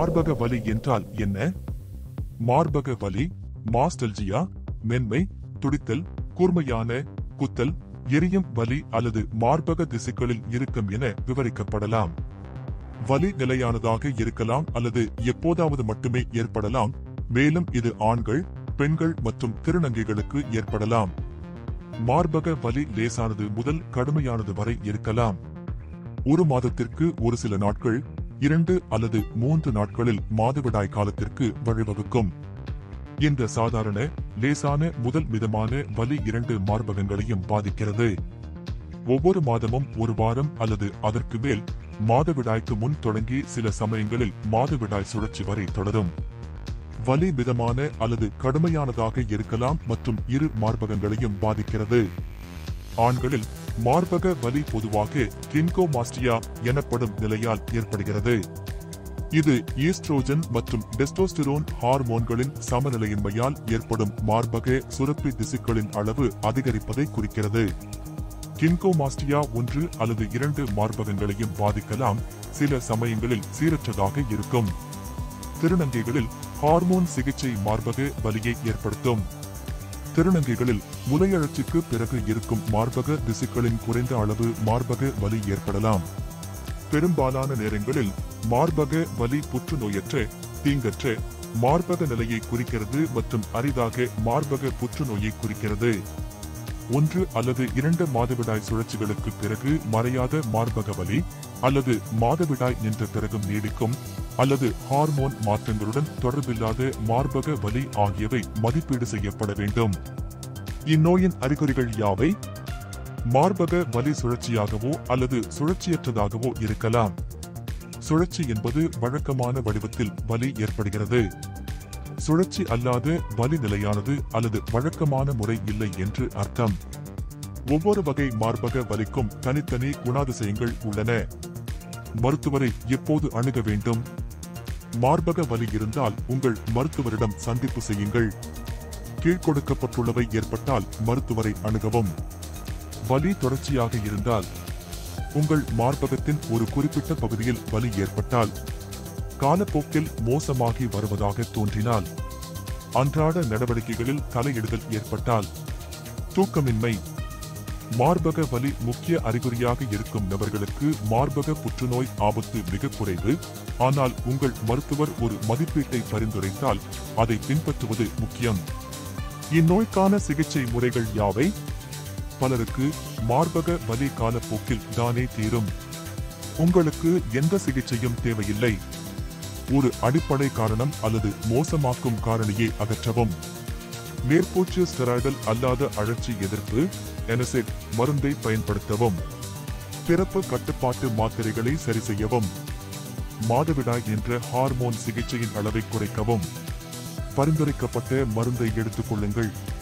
மார்பக வலி என்றால் என்ன மார்பக வலி மாஸ்டல்ஜியா மென்மை துடித்தல் கூர்மையான குத்தல் எரியும் வலி அல்லது மார்பக திசுக்களில் இருக்கும் என விவரிக்கப்படலாம் வலி நிலையானதாக இருக்கலாம் அல்லது எப்போதாவது மட்டுமே ஏற்படலாம் மேலும் இது ஆண்கள் பெண்கள் மற்றும் திருநங்கைகளுக்கு ஏற்படலாம் மார்பக வலி லேசானது முதல் கடுமையானது வரை இருக்கலாம் ஒரு மாதத்திற்கு ஒரு சில நாட்கள் இரண்டு அல்லது மூன்று நாட்களில் மாதவிடாய் காலத்திற்கு வழிவகுக்கும் இந்த சாதாரண லேசான முதல் மிதமான வலி இரண்டு மார்பகங்களையும் பாதிக்கிறது ஒவ்வொரு மாதமும் ஒரு வாரம் அல்லது அதற்கு மேல் மாதவிடாய்க்கு முன் தொடங்கி சில சமயங்களில் மாதவிடாய் சுழற்சி வரை தொடரும் வலி மிதமான அல்லது கடுமையானதாக இருக்கலாம் மற்றும் இரு மார்பகங்களையும் பாதிக்கிறது ஆண்களில் மார்பக வலி பொதுவாக கின்கோமாஸ்டியா எனப்படும் நிலையால் ஏற்படுகிறது இது ஈஸ்ட்ரோஜன் மற்றும் டெஸ்டோஸ்டிரோன் ஹார்மோன்களின் சமநிலையின்மையால் ஏற்படும் மார்பக சுரப்பி திசுக்களின் அளவு அதிகரிப்பதை குறிக்கிறது கின்கோமாஸ்டியா ஒன்று அல்லது இரண்டு மார்பகங்களையும் பாதிக்கலாம் சில சமயங்களில் சீரற்றதாக இருக்கும் திருநங்கைகளில் ஹார்மோன் சிகிச்சை மார்பக வலியை ஏற்படுத்தும் திருநங்கைகளில் முலையழற்சிக்கு பிறகு இருக்கும் மார்பக திசுக்களின் குறைந்த அளவு மார்பக வலி ஏற்படலாம் பெரும்பாலான நேரங்களில் மார்பக வலி புற்றுநோயற்ற தீங்கற்ற மார்பக நிலையை குறிக்கிறது மற்றும் அரிதாக மார்பக புற்றுநோயை குறிக்கிறது ஒன்று அல்லது இரண்டு மாதவிடாய் சுழற்சிகளுக்கு பிறகு மறையாத மார்பக வலி அல்லது மாதவிடாய் நின்ற பிறகும் நீடிக்கும் அல்லது ஹார்மோன் மாற்றங்களுடன் தொடர்பில்லாத மார்பக வலி ஆகியவை மதிப்பீடு செய்யப்பட வேண்டும் இந்நோயின் அறிகுறிகள் யாவை மார்பக வலி சுழற்சியாகவோ அல்லது சுழற்சியற்றதாகவோ இருக்கலாம் சுழற்சி என்பது வழக்கமான வடிவத்தில் வலி ஏற்படுகிறது சுழற்சி அல்லாத வலி நிலையானது அல்லது வழக்கமான முறை இல்லை என்று அர்த்தம் ஒவ்வொரு வகை மார்பக வலிக்கும் தனித்தனி குணாதிசயங்கள் உள்ளன மருத்துவரை எப்போது அணுக வேண்டும் மார்பக வலி இருந்தால் உங்கள் மருத்துவரிடம் சந்திப்பு செய்யுங்கள் கீழ்கொடுக்கப்பட்டுள்ளவை ஏற்பட்டால் மருத்துவரை அணுகவும் வலி தொடர்ச்சியாக இருந்தால் உங்கள் மார்பகத்தின் ஒரு குறிப்பிட்ட பகுதியில் வலி ஏற்பட்டால் காலப்போக்கில் மோசமாகி வருவதாக தோன்றினால் அன்றாட நடவடிக்கைகளில் தலையிடுதல் ஏற்பட்டால் தூக்கமின்மை மார்பக வலி முக்கிய அறிகுறியாக இருக்கும் நபர்களுக்கு மார்பக புற்றுநோய் ஆபத்து மிக குறைவு ஆனால் உங்கள் மருத்துவர் ஒரு மதிப்பீட்டை பரிந்துரைத்தால் அதை பின்பற்றுவது முக்கியம் இந்நோய்க்கான சிகிச்சை முறைகள் யாவை பலருக்கு மார்பக வலி காலப்போக்கில் தானே தீரும் உங்களுக்கு எந்த சிகிச்சையும் தேவையில்லை ஒரு அடிப்படை காரணம் அல்லது மோசமாக்கும் காரணியை அகற்றவும் மேற்பூச்சு ஸ்டெராய்டல் அல்லாத அழற்சி எதிர்ப்பு எனசெட் மருந்தை பயன்படுத்தவும் பிறப்பு கட்டுப்பாட்டு மாத்திரைகளை சரி செய்யவும் மாதவிடாய் என்ற ஹார்மோன் சிகிச்சையின் அளவை குறைக்கவும் பரிந்துரைக்கப்பட்ட மருந்தை எடுத்துக் கொள்ளுங்கள்